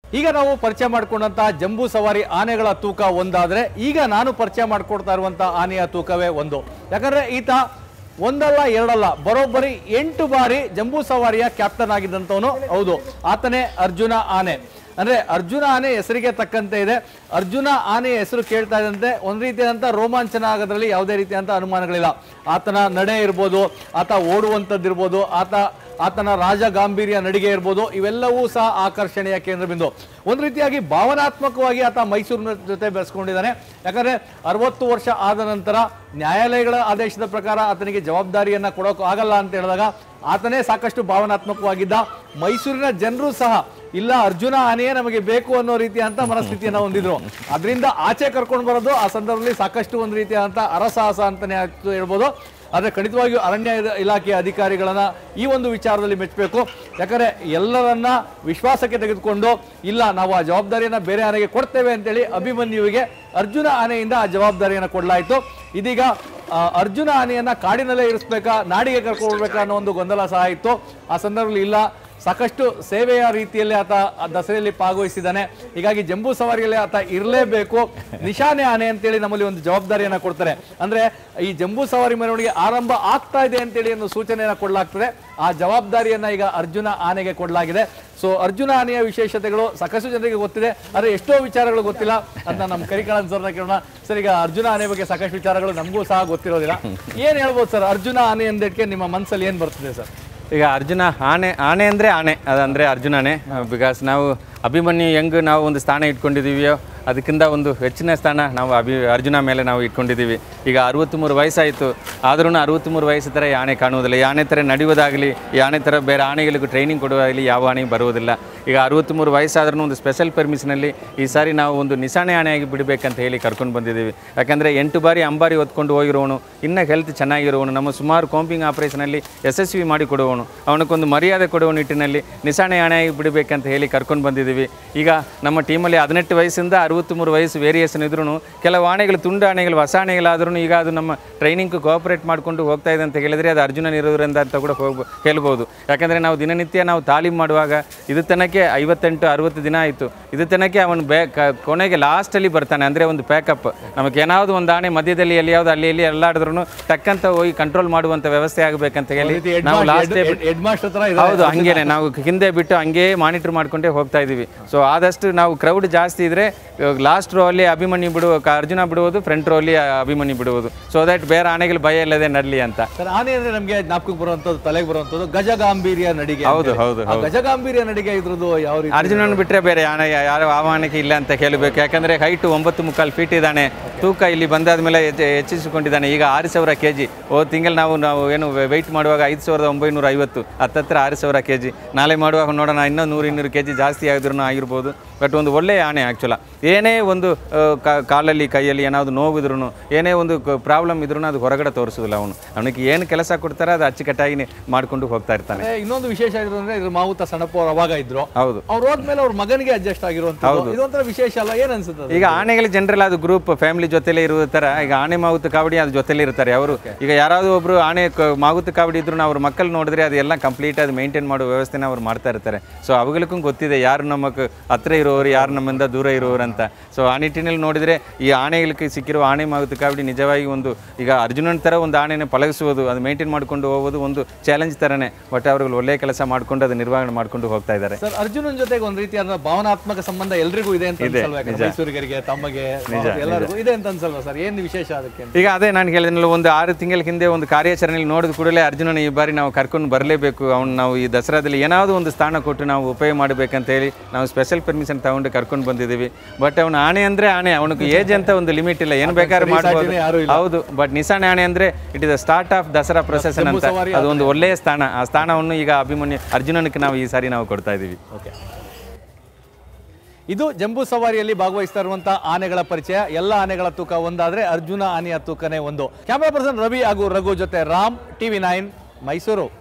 ಈಗ ನಾವು ಪರಿಚಯ ಮಾಡ್ಕೊಂಡಂತಹ ಜಂಬೂ ಸವಾರಿ ಆನೆಗಳ ತೂಕ ಒಂದಾದ್ರೆ ಈಗ ನಾನು ಪರಿಚಯ ಮಾಡ್ಕೊಡ್ತಾ ಇರುವಂತಹ ಆನೆಯ ತೂಕವೇ ಒಂದು ಯಾಕಂದ್ರೆ ಈತ ಒಂದಲ್ಲ ಎರಡಲ್ಲ ಬರೋಬ್ಬರಿ ಎಂಟು ಬಾರಿ ಜಂಬೂ ಸವಾರಿಯ ಕ್ಯಾಪ್ಟನ್ ಆಗಿದ್ದಂಥವನು ಹೌದು ಆತನೇ ಅರ್ಜುನ ಆನೆ ಅಂದ್ರೆ ಅರ್ಜುನ ಆನೆ ಹೆಸರಿಗೆ ತಕ್ಕಂತೆ ಇದೆ ಅರ್ಜುನ ಆನೆಯ ಹೆಸರು ಕೇಳ್ತಾ ಇದ್ದಂತೆ ಒಂದ್ ರೀತಿಯಾದಂಥ ರೋಮಾಂಚನ ಆಗೋದ್ರಲ್ಲಿ ಯಾವುದೇ ರೀತಿಯಾದಂಥ ಅನುಮಾನಗಳಿಲ್ಲ ಆತನ ನಡೆ ಇರ್ಬೋದು ಆತ ಓಡುವಂಥದ್ದಿರ್ಬೋದು ಆತ ಆತನ ರಾಜ ಗಾಂಭೀರ್ಯ ನಡಿಗೆ ಇರ್ಬೋದು ಇವೆಲ್ಲವೂ ಸಹ ಆಕರ್ಷಣೆಯ ಕೇಂದ್ರ ಬಿಂದು ಒಂದು ರೀತಿಯಾಗಿ ಭಾವನಾತ್ಮಕವಾಗಿ ಆತ ಮೈಸೂರಿನ ಜೊತೆ ಬೆಳೆಸ್ಕೊಂಡಿದ್ದಾನೆ ಯಾಕಂದ್ರೆ ಅರವತ್ತು ವರ್ಷ ಆದ ನಂತರ ನ್ಯಾಯಾಲಯಗಳ ಆದೇಶದ ಪ್ರಕಾರ ಆತನಿಗೆ ಜವಾಬ್ದಾರಿಯನ್ನ ಕೊಡೋಕೆ ಆಗಲ್ಲ ಅಂತ ಹೇಳಿದಾಗ ಆತನೇ ಸಾಕಷ್ಟು ಭಾವನಾತ್ಮಕವಾಗಿದ್ದ ಮೈಸೂರಿನ ಜನರು ಸಹ ಇಲ್ಲ ಅರ್ಜುನ ಆನೆಯೇ ನಮಗೆ ಬೇಕು ಅನ್ನೋ ರೀತಿಯಂತ ಮನಸ್ಥಿತಿಯನ್ನ ಹೊಂದಿದ್ರು ಅದರಿಂದ ಆಚೆ ಕರ್ಕೊಂಡು ಬರೋದು ಆ ಸಂದರ್ಭದಲ್ಲಿ ಸಾಕಷ್ಟು ಒಂದು ರೀತಿಯಾದಂಥ ಅರಸಾಹಸ ಅಂತಾನೆ ಆಗ್ತು ಹೇಳ್ಬೋದು ಆದರೆ ಖಂಡಿತವಾಗಿಯೂ ಅರಣ್ಯ ಇಲ- ಇಲಾಖೆಯ ಅಧಿಕಾರಿಗಳನ್ನ ಈ ಒಂದು ವಿಚಾರದಲ್ಲಿ ಮೆಚ್ಚಬೇಕು ಯಾಕಂದ್ರೆ ಎಲ್ಲರನ್ನ ವಿಶ್ವಾಸಕ್ಕೆ ತೆಗೆದುಕೊಂಡು ಇಲ್ಲ ನಾವು ಆ ಜವಾಬ್ದಾರಿಯನ್ನ ಬೇರೆ ಆನೆಗೆ ಕೊಡ್ತೇವೆ ಅಂತೇಳಿ ಅಭಿಮನ್ಯುವಿಗೆ ಅರ್ಜುನ ಆನೆಯಿಂದ ಆ ಜವಾಬ್ದಾರಿಯನ್ನ ಕೊಡಲಾಯಿತು ಇದೀಗ ಆ, ಅರ್ಜುನ ಆನೆಯನ್ನ ಕಾಡಿನಲ್ಲೇ ಇರಿಸ್ಬೇಕಾ ನಾಡಿಗೆ ಕರ್ಕೊಂಡು ಹೋಗ್ಬೇಕಾ ಅನ್ನೋ ಒಂದು ಗೊಂದಲ ಸಹ ಇತ್ತು ಆ ಸಂದರ್ಭದಲ್ಲಿ ಇಲ್ಲ ಸಾಕಷ್ಟು ಸೇವೆಯ ರೀತಿಯಲ್ಲಿ ಆತ ಆ ದಸರೆಯಲ್ಲಿ ಭಾಗವಹಿಸಿದ್ದಾನೆ ಹೀಗಾಗಿ ಜಂಬೂ ಸವಾರಿಯಲ್ಲಿ ಆತ ಇರಲೇಬೇಕು ನಿಶಾನೆ ಆನೆ ಅಂತೇಳಿ ನಮ್ಮಲ್ಲಿ ಒಂದು ಜವಾಬ್ದಾರಿಯನ್ನ ಕೊಡ್ತಾರೆ ಅಂದ್ರೆ ಈ ಜಂಬೂ ಸವಾರಿ ಮೆರವಣಿಗೆ ಆರಂಭ ಆಗ್ತಾ ಇದೆ ಅಂತೇಳಿ ಒಂದು ಸೂಚನೆಯನ್ನ ಕೊಡಲಾಗ್ತದೆ ಆ ಜವಾಬ್ದಾರಿಯನ್ನ ಈಗ ಅರ್ಜುನ ಆನೆಗೆ ಕೊಡಲಾಗಿದೆ ಸೊ ಅರ್ಜುನ ಆನೆಯ ವಿಶೇಷತೆಗಳು ಸಾಕಷ್ಟು ಜನರಿಗೆ ಗೊತ್ತಿದೆ ಆದರೆ ಎಷ್ಟೋ ವಿಚಾರಗಳು ಗೊತ್ತಿಲ್ಲ ಅಂತ ನಮ್ಮ ಕರಿಕಳನ್ ಸರ್ನ ಕೇಳೋಣ ಸರ್ ಈಗ ಅರ್ಜುನ ಆನೆ ಬಗ್ಗೆ ಸಾಕಷ್ಟು ವಿಚಾರಗಳು ನಮಗೂ ಸಹ ಗೊತ್ತಿರೋದಿಲ್ಲ ಏನ್ ಹೇಳ್ಬೋದು ಸರ್ ಅರ್ಜುನ ಆನೆ ಅಂದಕ್ಕೆ ನಿಮ್ಮ ಮನಸ್ಸಲ್ಲಿ ಏನ್ ಬರ್ತದೆ ಸರ್ ಈಗ ಅರ್ಜುನ ಆನೆ ಆನೆ ಅಂದರೆ ಆನೆ ಅದಂದರೆ ಅರ್ಜುನನೇ ಬಿಕಾಸ್ ನಾವು ಅಭಿಮನ್ಯು ಹೆಂಗ್ ನಾವು ಒಂದು ಸ್ಥಾನ ಇಟ್ಕೊಂಡಿದ್ದೀವಿಯೋ ಅದಕ್ಕಿಂತ ಒಂದು ಹೆಚ್ಚಿನ ಸ್ಥಾನ ನಾವು ಅಭಿ ಅರ್ಜುನ ಮೇಲೆ ನಾವು ಇಟ್ಕೊಂಡಿದ್ದೀವಿ ಈಗ ಅರವತ್ತ್ಮೂರು ವಯಸ್ಸಾಯಿತು ಆದ್ರೂ ಅರವತ್ತ್ಮೂರು ವಯಸ್ಸು ಥರ ಈ ಆನೆ ಕಾಣುವುದಿಲ್ಲ ಈ ಆನೆ ಥರ ನಡೆಯೋದಾಗಲಿ ಈ ಆನೆ ಥರ ಬೇರೆ ಆನೆಗಳಿಗೂ ಟ್ರೈನಿಂಗ್ ಕೊಡುವಾಗಲಿ ಯಾವ ಆನೆಗೆ ಬರುವುದಿಲ್ಲ ಈಗ ಅರವತ್ತ್ಮೂರು ವಯಸ್ಸಾದ್ರೂ ಒಂದು ಸ್ಪೆಷಲ್ ಪರ್ಮಿಷನಲ್ಲಿ ಈ ಸಾರಿ ನಾವು ಒಂದು ನಿಶಾನೆ ಆನೆಯಾಗಿ ಬಿಡಬೇಕಂತ ಹೇಳಿ ಕರ್ಕೊಂಡು ಬಂದಿದ್ದೀವಿ ಯಾಕಂದರೆ ಎಂಟು ಬಾರಿ ಅಂಬಾರಿ ಹೊತ್ಕೊಂಡು ಹೋಗಿರೋನು ಇನ್ನೂ ಹೆಲ್ತ್ ಚೆನ್ನಾಗಿರೋನು ನಮ್ಮ ಸುಮಾರು ಕಾಂಪಿಂಗ್ ಆಪರೇಷನಲ್ಲಿ ಯಶಸ್ವಿ ಮಾಡಿ ಕೊಡುವವನು ಅವನಕ್ಕೊಂದು ಮರ್ಯಾದೆ ಕೊಡುವ ನಿಟ್ಟಿನಲ್ಲಿ ನಿಶಾನೆ ಆನೆಯಾಗಿ ಬಿಡಬೇಕಂತ ಹೇಳಿ ಕರ್ಕೊಂಡು ಬಂದಿದ್ದೀವಿ ಈಗ ನಮ್ಮ ಟೀಮಲ್ಲಿ ಹದಿನೆಂಟು ವಯಸ್ಸಿಂದ ಅರವತ್ತ್ಮೂರು ವಯಸ್ಸು ವೇರಿಯೇಷನ್ ಇದ್ರೂ ಕೆಲವು ಆನೆಗಳು ತುಂಡು ಆನೆಗಳು ಹೊಸ ಆನೆಗಳಾದ್ರೂ ಈಗ ಅದು ನಮ್ಮ ಟ್ರೈನಿಂಗ್ ಕೋಆಪರೇಟ್ ಮಾಡಿಕೊಂಡು ಹೋಗ್ತಾ ಇದೆ ಅಂತ ಹೇಳಿದರೆ ಅದು ಅರ್ಜುನ ಇರೋದ್ರಿಂದ ಅಂತ ಕೂಡ ಹೋಗ್ಬೋ ಹೇಳ್ಬೋದು ಯಾಕಂದರೆ ನಾವು ದಿನನಿತ್ಯ ನಾವು ತಾಲೀಮ್ ಮಾಡುವಾಗ ಇದು ತನಕ್ಕೆ ಐವತ್ತೆಂಟು ಅರವತ್ತು ದಿನ ಆಯಿತು ಇದು ತನಕ್ಕೆ ಅವನು ಬೇ ಕ- ಕೊನೆಗೆ ಲಾಸ್ಟಲ್ಲಿ ಬರ್ತಾನೆ ಅಂದರೆ ಒಂದು ಪ್ಯಾಕಪ್ ನಮಗೆ ಏನಾವುದು ಒಂದು ಆನೆ ಮಧ್ಯದಲ್ಲಿ ಎಲ್ಲಿ ಯಾವುದು ಅಲ್ಲಿ ಎಲ್ಲಿ ಎಲ್ಲಾಡಿದ್ರು ಟಕ್ಕಂತ ಹೋಗಿ ಕಂಟ್ರೋಲ್ ಮಾಡುವಂಥ ವ್ಯವಸ್ಥೆ ಆಗಬೇಕಂತ ಹೇಳಿ ನಾವು ಲಾಸ್ಟ್ ಡೇ ಹೆಡ್ ಮಾಸ್ಟರ್ ತರ ಇದೆ ಹೌದು ಹಂಗೇನೆ ನಾವು ಹಿಂದೆ ಬಿಟ್ಟು ಹಂಗೇ ಮಾನಿಟರ್ ಮಾಡ್ಕೊಂಡೇ ಹೋಗ್ತಾ ಇದೀವಿ ಸೊ ಆದಷ್ಟು ನಾವು ಕ್ರೌಡ್ ಜಾಸ್ತಿ ಇದ್ರೆ ಲಾಸ್ಟ್ ರೋ ಅಲ್ಲಿ ಅಭಿಮನ್ಯು ಬಿಡುವ ಕ- ಅರ್ಜುನ ಬಿಡುವುದು ಫ್ರಂಟ್ ರೋ ಅಲ್ಲಿ ಅಭಿಮನ್ಯು ಬಿಡುವುದು ಸೊ ದಟ್ ಬೇರೆ ಆನೆಗಳು ಭಯ ಇಲ್ಲದೆ ನಡಲಿ ಅಂತ ಸರ್ ಆನೆ ಅಂದ್ರೆ ನಮ್ಗೆ ಜ್ಞಾಪಕಕ್ಕೆ ಬರುವಂತದ್ದು ತಲೆಗೆ ಬರುವಂತದ್ದು ಗಜಗಾಂಭೀರ್ಯ ನಡಿಗೆ ಹೌದು ಅಂತೇಳಿ. ಹೌದು ಆ ಗಜಗಾಂಭೀರ್ಯ ನಡಿಗೆ ಇದ್ರದ್ದು ಯಾವ ರೀತಿ ಅರ್ಜುನನ್ ಬಿಟ್ಟರೆ ಬೇರೆ ಆನೆ ಯಾರು ಆಹ್ವಾನಕ್ಕೆ ಇಲ್ಲ ಅಂತ ಹೇಳಬೇಕು ಯಾಕಂದರೆ ಹೈಟು ಒಂಬತ್ತು ಮುಕ್ಕಾಲು ಫೀಟ್ ಇದ್ದಾನೆ ತೂಕ ಇಲ್ಲಿ ಬಂದಾದ ಮೇಲೆ ಹೆಚ್ಚ- ಹೆಚ್ಚಿಸಿಕೊಂಡಿದ್ದಾನೆ ಈಗ ಆರು ಸಾವಿರ ಕೆ ಜಿ ಹೋದ ತಿಂಗಳು ನಾವು ನಾವು ಏನು ವೆಯ್ಟ್ ಮಾಡುವಾಗ ಐದು ಸಾವಿರದ ಒಂಬೈನೂರ ಐವತ್ತು ಹತ್ತತ್ರ ಆರು ಸಾವಿರ ಕೆ ಜಿ ನಾಳೆ ಮಾಡುವಾಗ ನೋಡೋಣ ಇನ್ನೂ ನೂರು ಇನ್ನೂರು ಕೆ ಜಿ ಜಾಸ್ತಿ ಆಗಿದ್ರು ಆಗಿರ್ಬೋದು ಬಟ್ ಒಂದು ಒಳ್ಳೆಯ ಆನೆ ಆ್ಯಕ್ಚುಲ ಏನೇ ಒಂದು ಆ, ಕಾ- ಕಾಲಲ್ಲಿ ಕೈಯಲ್ಲಿ ಏನಾದ್ರು ನೋವಿದ್ರು ಏನೇ ಒಂದು ಪ್ರಾಬ್ಲಮ್ ಇದ್ರೂ ಅದು ಹೊರಗಡೆ ತೋರಿಸೋದಿಲ್ಲ ಅವನು ಅವನಿಗೆ ಏನು ಕೆಲಸ ಕೊಡ್ತಾರೆ ಅದು ಅಚ್ಚುಕಟ್ಟಾಗಿ ಮಾಡ್ಕೊಂಡು ಹೋಗ್ತಾ ಇರ್ತಾನೆ ಏ, ಇನ್ನೊಂದು ವಿಶೇಷ ಆಗಿರೋದು ಅಂದ್ರೆ ಇದ್ರ ಮಾವುತ ಸಣ್ಣಪ್ಪ ಅವ್ರು ಅವಾಗ ಇದ್ರು ಹೌದು ಅವ್ರು ಹೋದ್ಮೇಲೆ ಅವ್ರ ಮಗನಿಗೆ ಅಡ್ಜಸ್ಟ್ ಆಗಿರುವಂತದ್ದು ಇದೊಂಥರ ವಿಶೇಷ ಅಲ್ಲ ಏನ್ ಅನ್ಸುತ್ತೆ ಅದು? ಈಗ ಆನೆಗಳ ಜನರಲ್ ಅದು ಗ್ರೂಪ್ ಫ್ಯಾಮಿಲಿ ಜೊತೆಲೇ ಇರುವ ಥರ ಈಗ ಆನೆ ಮಾಗುತ್ತು ಕಾವಡಿ ಅದು ಜೊತೆಲೇ ಇರ್ತಾರೆ ಅವರು ಈಗ ಯಾರಾದರೂ ಒಬ್ರು ಆನೆ ಕ- ಮಾಗುತ್ತು ಕಾವಡಿ ಇದ್ರು ಅವ್ರ ಮಕ್ಕಳು ನೋಡಿದ್ರೆ ಅದೆಲ್ಲ ಕಂಪ್ಲೀಟ್ ಅದು ಮೇಂಟೈನ್ ಮಾಡೋ ವ್ಯವಸ್ಥೆನ ಅವ್ರು ಮಾಡ್ತಾ ಇರ್ತಾರೆ ಸೊ ಅವುಗಳಿಗೂ ಗೊತ್ತಿದೆ ಯಾರು ನಮ್ಮ ಕ- ಹತ್ರ ಇರೋರು ಯಾರು ನಮ್ಮಿಂದ ದೂರ ಇರೋರು ಅಂತ ಸೊ ಆ ನಿಟ್ಟಿನಲ್ಲಿ ನೋಡಿದ್ರೆ ಈ ಆನೆಗಳಿಗೆ ಸಿಕ್ಕಿರೋ ಆನೆ ಮಾಗುತ್ತು ಕಾವಡಿ ನಿಜವಾಗಿ ಒಂದು ಈಗ ಅರ್ಜುನನ ಥರ ಒಂದು ಆನೆನ ಪಳಗಿಸುವುದು ಅದು ಮೇಂಟೈನ್ ಮಾಡ್ಕೊಂಡು ಹೋಗೋದು ಒಂದು ಚಾಲೆಂಜ್ ಥರನೇ ಬಟ್ ಅವ್ರಿಗೆ ಒಳ್ಳೆಯ ಕೆಲಸ ಮಾಡ್ಕೊಂಡು ಅದು ನಿರ್ವಹಣೆ ಮಾಡ್ಕೊಂಡು ಹೋಗ್ತಾ ಇದ್ದಾರೆ ಸರ್ ಅರ್ಜುನನ್ ಜೊತೆಗೆ ಒಂದ್ ರೀತಿಯಾದ ಭಾವನಾತ್ಮಕ ಸಂಬಂಧ ಎಲ್ರಿಗೂ ಇದೆ ಅಂತ ಅನ್ಸಲ್ವಾ ಯಾಕಂದ್ರೆ ಮೈಸೂರಿಗರಿಗೆ ತಮ್ಮಗೆ ಎಲ್ಲರಿಗೂ ಇದೆ ಅಂತ ಅನ್ಸಲ್ವಾ ಸರ್ ಏನ್ ವಿಶೇಷ ಅದಕ್ಕೆ ಈಗ ಅದೇ ನಾನು ಹೇಳಿದ್ನಲ್ಲ ಒಂದು ಆರು ತಿಂಗಳ ಹಿಂದೆ ಒಂದು ಕಾರ್ಯಾಚರಣೆಯಲ್ಲಿ ನೋಡಿದ ಕೂಡಲೇ ಅರ್ಜುನನ ಈ ಬಾರಿ ನಾವು ಕರ್ಕೊಂಡು ಬರಲೇಬೇಕು ಅವ್ನು ನಾವು ಈ ದಸರಾದಲ್ಲಿ ಏನಾದರೂ ಒಂದು ಸ್ಥಾನ ಕೊಟ್ಟು ನಾವು ಉಪಯೋಗ ಮಾಡಬೇಕಂತ ಹೇಳಿ ನಾವು ಸ್ಪೆಷಲ್ ಪರ್ಮಿಷನ್ ತಗೊಂಡು ಕರ್ಕೊಂಡು ಬಂದಿದ್ದೀವಿ ಬಟ್ ಅವನು ಆನೆ ಅಂದ್ರೆ ಆನೆ ಅವನಿಗೆ ಏಜ್ ಅಂತ ಒಂದು ಲಿಮಿಟ್ ಇಲ್ಲ ಏನು ಬೇಕಾದ್ರೂ ಮಾಡ್ಬೋದು ಸಾಟಿನೇ ಯಾರೂ ಹೌದು ಬಟ್ ನಿಶಾನೆ ಆನೆ ಅಂದ್ರೆ it is the start of Dasara procession ಅಂತ ಸವಾರಿ ಅದು ಒಂದು ಒಳ್ಳೆಯ ಸ್ಥಾನ ಆ ಸ್ಥಾನವನ್ನು ಈಗ ಅಭಿಮನ್ಯು ಅರ್ಜುನನಿಗೆ ನಾವು ಈ ಸಾರಿ ನಾವು ಕೊಡ್ತಾ ಇದ್ದೀವಿ ಓಕೆ ಇದು ಜಂಬೂ ಸವಾರಿಯಲ್ಲಿ ಭಾಗವಹಿಸ್ತಾ ಇರುವಂತಹ ಆನೆಗಳ ಪರಿಚಯ ಎಲ್ಲ ಆನೆಗಳ ತೂಕ ಒಂದಾದ್ರೆ ಅರ್ಜುನ ಆನೆಯ ತೂಕನೇ ಒಂದು ಕ್ಯಾಮರಾ ಪರ್ಸನ್ ರವಿ ಹಾಗೂ ರಘು ಜೊತೆ ರಾಮ್ ಟಿವಿ ನೈನ್ ಮೈಸೂರು